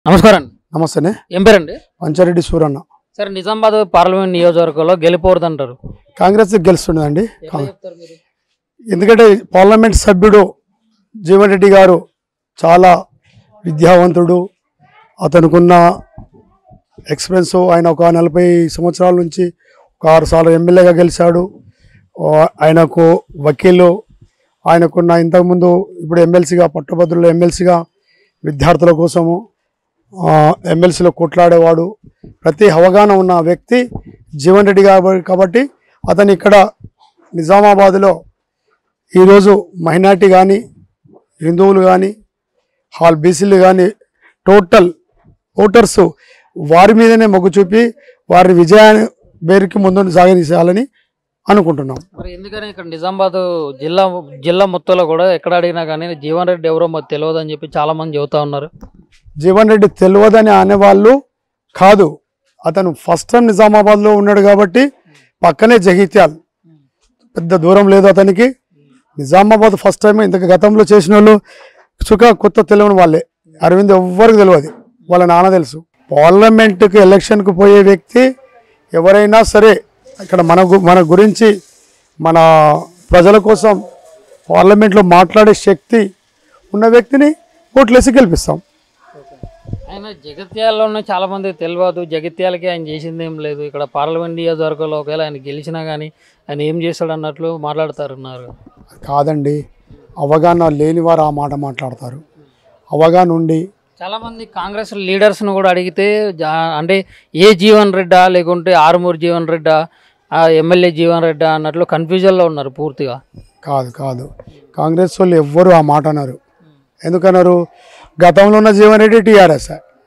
నమస్కారం నమస్తేనే ఏం పేరండి పంచారెడ్డి సూరన్న సార్ నిజామాబాద్ పార్లమెంట్ నియోజకవర్గంలో గెలిపోవద్దు అంటారు కాంగ్రెస్ గెలుస్తుండదండి ఎట్లా చెప్తారు మీరు ఎందుకంటే పార్లమెంట్ సభ్యుడు జీవన్ రెడ్డి గారు చాలా విద్యావంతుడు అతనుకున్న ఎక్స్పీరియన్స్ ఆయన ఒక నలభై సంవత్సరాల నుంచి ఒక ఆరు సార్లు ఎమ్మెల్యేగా గెలిచాడు ఓ ఆయనకు వకీలు ఆయనకున్న ఇంతకుముందు ఇప్పుడు ఎమ్మెల్సీగా పట్టభద్రులు ఎమ్మెల్సీగా విద్యార్థుల కోసము ఎమ్మెల్సీలో కొట్లాడేవాడు ప్రతి అవగాహన ఉన్న వ్యక్తి జీవన్ రెడ్డి గారు కాబట్టి అతను ఇక్కడ నిజామాబాద్లో ఈరోజు మైనార్టీ కానీ హిందువులు కానీ హాల్ బీసీలు కానీ టోటల్ ఓటర్స్ వారి మీదనే మొగ్గు చూపి వారి విజయాన్ని పేరుకి ముందు సాగదీసేయాలని అనుకుంటున్నాం మరి ఎందుకని ఇక్కడ నిజామాబాద్ జిల్లా జిల్లా మొత్తంలో కూడా ఎక్కడ అడిగినా కానీ జీవన్ రెడ్డి ఎవరో మాకు తెలియదు అని చెప్పి చాలా మంది చెబుతా ఉన్నారు జీవన్ రెడ్డి తెలియదని అనేవాళ్ళు కాదు అతను ఫస్ట్ టైం నిజామాబాద్లో ఉన్నాడు కాబట్టి పక్కనే జగిత్యాల్ పెద్ద దూరం లేదు అతనికి నిజామాబాద్ ఫస్ట్ టైం ఇంత గతంలో చేసిన వాళ్ళు సుఖ కొత్త తెలియని వాళ్ళే అరవింద్ ఎవ్వరికి తెలియదు వాళ్ళ నాన్న తెలుసు పార్లమెంట్కి ఎలక్షన్కి పోయే వ్యక్తి ఎవరైనా సరే ఇక్కడ మన గు- మన గురించి మన ప్రజల కోసం పార్లమెంట్లో మాట్లాడే శక్తి ఉన్న వ్యక్తిని ఓట్లేసి గెలిపిస్తాం ఆయన జగిత్యాలలోనే చాలా మంది తెలియదు జగిత్యాలకి ఆయన చేసింది ఏం లేదు ఇక్కడ పార్లమెంట్ నియోజకవర్గంలో ఒకవేళ ఆయన గెలిచినా కానీ ఆయన ఏం చేస్తాడు అన్నట్లు మాట్లాడుతారున్నారు కాదండి అవగాహన లేని వారు ఆ మాట మాట్లాడతారు అవగాహన ఉండి చాలా మంది కాంగ్రెస్ లీడర్స్ను కూడా అడిగితే జా- అంటే ఏ జీవన్ రెడ్డా లేకుంటే ఆరుమూరు జీవన్ రెడ్డా ఆ ఎమ్మెల్యే జీవన్ రెడ్డా అన్నట్లు కన్ఫ్యూజన్లో ఉన్నారు పూర్తిగా కాదు కాదు కాంగ్రెస్ వాళ్ళు ఎవ్వరు ఆ మాట అన్నారు ఎందుకన్నారు గతంలో ఉన్న జీవన్ రెడ్డి టీఆర్ఎస్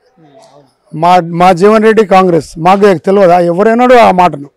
మా మా జీవన్ రెడ్డి కాంగ్రెస్ మాకు తెలియదా ఎవరైనాడు ఆ మాటను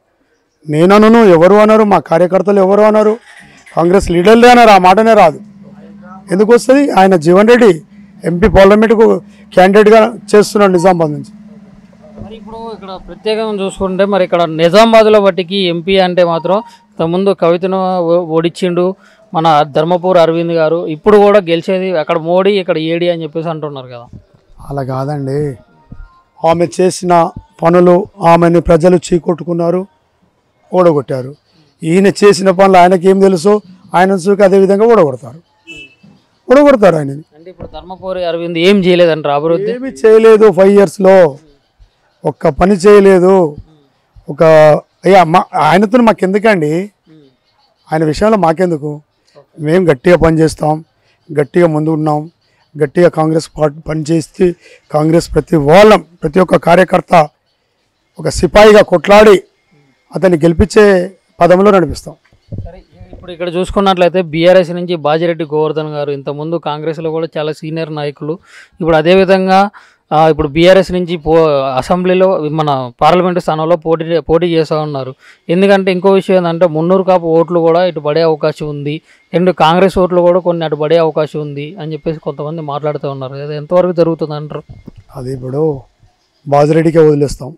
నేనను ఎవరు అన్నారు మా కార్యకర్తలు ఎవరు అన్నారు కాంగ్రెస్ లీడర్లే అన్నారు ఆ మాటనే రాదు ఎందుకు వస్తుంది ఆయన జీవన్ రెడ్డి ఎంపీ పార్లమెంట్కు క్యాండిడేట్గా చేస్తున్నాడు నిజామాబాద్ నుంచి మరి ఇప్పుడు ఇక్కడ ప్రత్యేకంగా చూసుకుంటే మరి ఇక్కడ నిజామాబాద్లో బట్టికి ఎంపీ అంటే మాత్రం ముందు కవితను ఓ- ఓడించిండు మన ధర్మపూర్ అరవింద్ గారు ఇప్పుడు కూడా గెలిచేది అక్కడ మోడీ ఇక్కడ ఏడి అని చెప్పేసి అంటున్నారు కదా అలా కాదండి ఆమె చేసిన పనులు ఆమెని ప్రజలు చీకొట్టుకున్నారు ఓడగొట్టారు ఈయన చేసిన పనులు ఆయనకి ఏం తెలుసు ఆయన చూసి అదే విధంగా ఓడగొడతారు ఓడగొడతారు ఆయనని అంటే ఇప్పుడు ధర్మపూరి అరవింద్ ఏం చేయలేదంటారు అభివృద్ధి ఏమి చేయలేదు ఫైవ్ ఇయర్స్లో ఒక్క పని చేయలేదు ఒక అయ్యా మా ఆయనతో మాకెందుకండి ఆయన విషయంలో మాకెందుకు మేము గట్టిగా పనిచేస్తాం గట్టిగా ముందు ఉన్నాం గట్టిగా కాంగ్రెస్ పార్టీ పనిచేస్తే కాంగ్రెస్ ప్రతి వాళ్ళం ప్రతి ఒక్క కార్యకర్త ఒక సిపాయిగా కొట్లాడి అతన్ని గెలిపించే పదంలో నడిపిస్తాం సరే ఇప్పుడు ఇక్కడ చూసుకున్నట్లయితే బీఆర్ఎస్ నుంచి బాజిరెడ్డి గోవర్ధన్ గారు ఇంతకుముందు కాంగ్రెస్లో కూడా చాలా సీనియర్ నాయకులు ఇప్పుడు అదేవిధంగా ఆ, ఇప్పుడు బీఆర్ఎస్ నుంచి పో అసెంబ్లీలో మన పార్లమెంటు స్థానంలో పోటీ పోటీ చేస్తూ ఉన్నారు ఎందుకంటే ఇంకో విషయం ఏంటంటే మున్నూరు కాపు ఓట్లు కూడా ఇటు పడే అవకాశం ఉంది రెండు కాంగ్రెస్ ఓట్లు కూడా కొన్ని అటు పడే అవకాశం ఉంది అని చెప్పేసి కొంతమంది మాట్లాడుతూ ఉన్నారు అది ఎంతవరకు జరుగుతుంది అంటారు అది ఇప్పుడు బాజిరెడ్డికే వదిలేస్తాం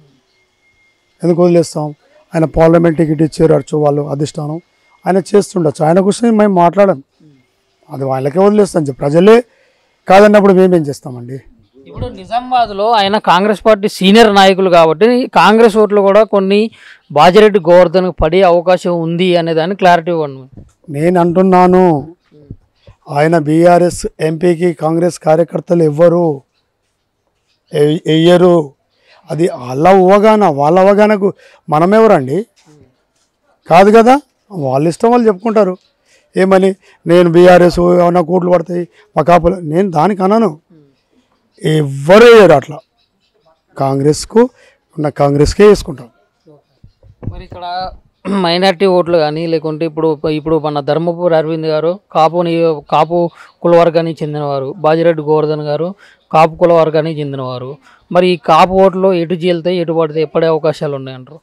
ఎందుకు వదిలేస్తాం ఆయన పార్లమెంట్ టికెట్ ఇచ్చారు అర్చు వాళ్ళు అధిష్టానం ఆయన చేస్తుండొచ్చు ఆయన కోసం మేము మాట్లాడం అది వాళ్ళకే వదిలేస్తాం చెప్పి ప్రజలే కాదన్నప్పుడు మేమేం చేస్తామండి ఇప్పుడు నిజామాబాద్లో ఆయన కాంగ్రెస్ పార్టీ సీనియర్ నాయకులు కాబట్టి కాంగ్రెస్ ఓట్లు కూడా కొన్ని బాజిరెడ్డి గోవర్ధన్ పడే అవకాశం ఉంది అనే దాన్ని క్లారిటీ ఇవ్వండి నేను అంటున్నాను ఆయన బీఆర్ఎస్ ఎంపీకి కాంగ్రెస్ కార్యకర్తలు ఎవ్వరు ఎ- ఎయ్యరు అది వాళ్ళ అవగాహన వాళ్ళ అవగాహనకు మనమెవరండి కాదు కదా వాళ్ళ ఇష్టం వాళ్ళు చెప్పుకుంటారు ఏమని నేను బీఆర్ఎస్ ఏమన్నా కోట్లు పడతాయి మా కాపులు నేను దానికి అన్నాను ఎవ్వరు వేయరు అట్లా కాంగ్రెస్కు ఉన్న కాంగ్రెస్కే వేసుకుంటాం మరి ఇక్కడ మైనార్టీ ఓట్లు కానీ లేకుంటే ఇప్పుడు ఇప్పుడు మన ధర్మపూర్ అరవింద్ గారు కాపు నియో- కాపు కుల వర్గానికి చెందినవారు బాజిరెడ్డి గోవర్ధన్ గారు కాపు కుల వర్గానికి చెందినవారు మరి ఈ కాపు ఓట్లు ఎటు చీల్తాయి ఎటు పడితే ఎప్పటి అవకాశాలు ఉన్నాయంటారు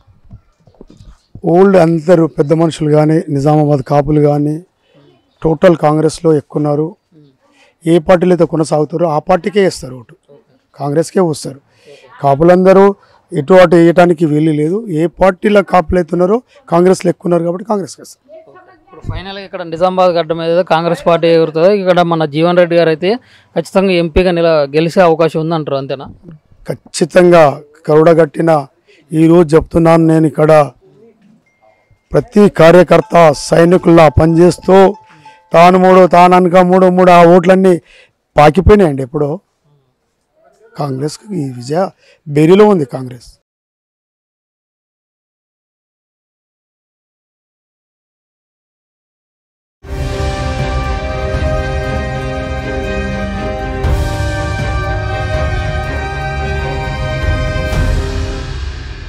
ఓల్డ్ అందరూ పెద్ద మనుషులు కానీ నిజామాబాద్ కాపులు కానీ టోటల్ కాంగ్రెస్లో ఎక్కున్నారు ఏ పార్టీలో అయితే కొనసాగుతారో ఆ పార్టీకే వేస్తారు ఓటు కాంగ్రెస్కే వస్తారు కాపులందరూ ఇటు అటు వేయటానికి వీలు లేదు ఏ పార్టీలో కాపులు అవుతున్నారో కాంగ్రెస్లో ఎక్కున్నారు కాబట్టి కాంగ్రెస్కి వేస్తారు ఇప్పుడు ఫైనల్గా ఇక్కడ నిజామాబాద్ గడ్డ మీద కాంగ్రెస్ పార్టీ ఎగురుతుంది ఇక్కడ మన జీవన్ రెడ్డి గారు అయితే ఖచ్చితంగా ఎంపీగా నిల గెలిచే అవకాశం ఉందంటారు అంతేనా ఖచ్చితంగా కరుడగట్టిన ఈరోజు చెప్తున్నాను నేను ఇక్కడ ప్రతి కార్యకర్త సైనికుల్లా పనిచేస్తూ తాను మూడు తాను అనక మూడు మూడు ఆ ఓట్లన్నీ పాకిపోయినాయండి ఎప్పుడో కాంగ్రెస్కి ఈ విజయ బెరిలో ఉంది కాంగ్రెస్